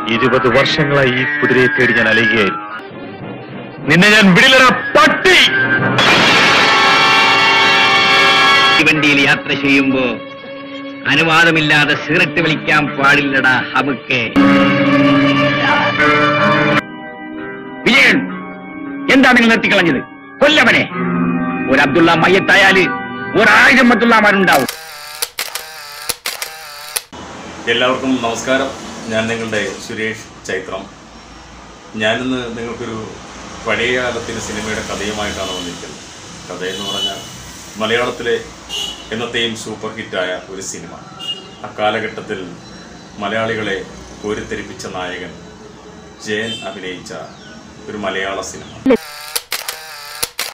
ഇരുപത് വർഷങ്ങളായി ഈ കുതിരയെ തേടി ഞാൻ അലയുകയായിരുന്നു നിന്നെ ഞാൻ വിടില്ലടാ പട്ടി വണ്ടിയിൽ യാത്ര ചെയ്യുമ്പോ അനുവാദമില്ലാതെ സിഗരറ്റ് വലിക്കാൻ പാടില്ലടാ ഹമുക്കെ വിജയൻ എന്താ നിങ്ങൾ നിർത്തിക്കളഞ്ഞത് കൊല്ലവനെ ഒരു അബ്ദുള്ള മയ്യത്തായാല് ഒരായിരം അബ്ദുള്ളമാരുണ്ടാവും എല്ലാവർക്കും നമസ്കാരം ഞാൻ നിങ്ങളുടെ സുരേഷ് ചൈത്രം ഞാനിന്ന് നിങ്ങൾക്കൊരു പഴയ കാലത്തിന് സിനിമയുടെ കഥയുമായിട്ടാണ് വന്നിരിക്കുന്നത് കഥ എന്ന് പറഞ്ഞാൽ മലയാളത്തിലെ എന്നത്തെയും സൂപ്പർ ഹിറ്റായ ഒരു സിനിമ അക്കാലഘട്ടത്തിൽ മലയാളികളെ കോരിത്തെരിപ്പിച്ച നായകൻ ജയൻ അഭിനയിച്ച ഒരു മലയാള സിനിമ